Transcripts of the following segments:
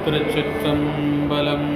திருச்சிற்றம்பலம்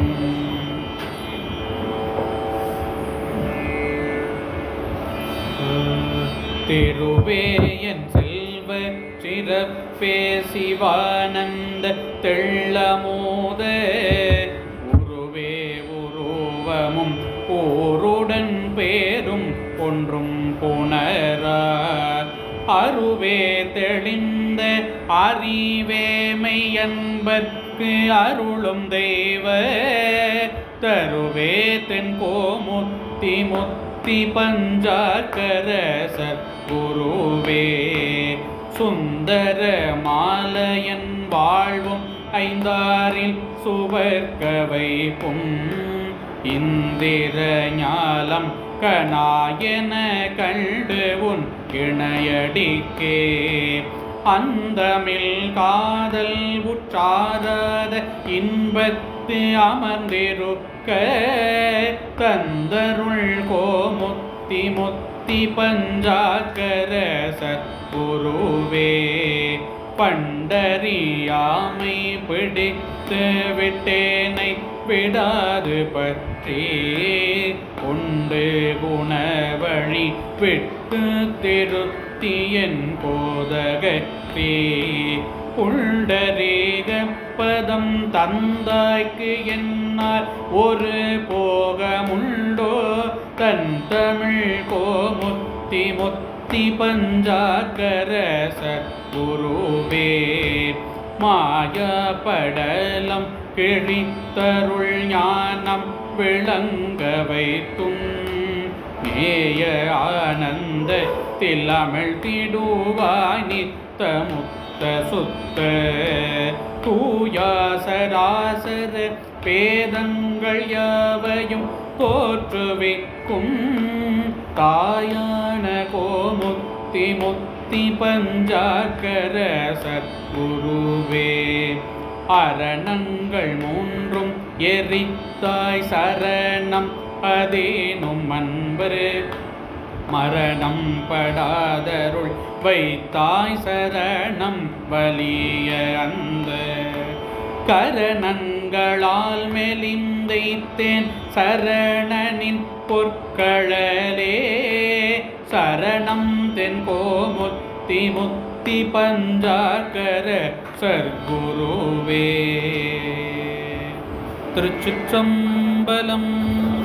திருவேயன் செல்வ சிறப்பே சிவானந்த தெள்ளமோத உருவே உருவமும் ஊருடன் பேரும் ஒன்றும் புணரார் அருவே தெளிந்த அறிவேமை என்பர்க்கு அருளும் தெய்வ தருவே தென் கோமுத்தி முத்தி பஞ்சாக்கர சத்குருவே சுந்தர மாலையன் வாழ்வும் ஐந்தாரில் சுவர்க்க வைப்பும் இந்திர ஞாலம் கணாயன கண்டு உன் இணையடிக்கே அந்தமில் காதல் உற்றாராத இன்பத்து அமர்ந்திருக்க தந்தருள் கோமுத்தி முத்தி பஞ்சாக்கர சத்குருவே பண்டறியாமை பிடித்து விட்டேனை விடாது பற்றி உண்டு குணவழி விட்டு திருத்தியன் போதகத்தே புண்டரீகப்பதம் தந்தாய்க்கு என்னால் ஒரு போகமுண்டோ தன் தமிழ் கோமுத்தி முத்தி பஞ்சாக்கர சத்குருவே மாயா படலம் கிழித்தருள் ஞானம் விளங்க வைத்தும் நேய ஆனந்த தில்லமிழ் திடுவாய் நித்த முத்த சுத்த தூயாசராசர பேதங்கள் யாவையும் தோற்றுவிக்கும் தாயான கோமுத்தி முத்தி பஞ்சாக்கர சத்குருவே அரணங்கள் மூன்றும் எரித்தாய் சரணம் அதேனும் அன்பரு மரணம் படாதருள் வைத்தாய் சரணம் வலிய அந்த கரணங்களால் மெலிந்தைத்தேன் சரணனின் பொற்களலே சரணம் தென் கோமுத்தி முத்தி பஞ்சாக்கர சர்க்குருவே திருச்சிற்றம்பலம்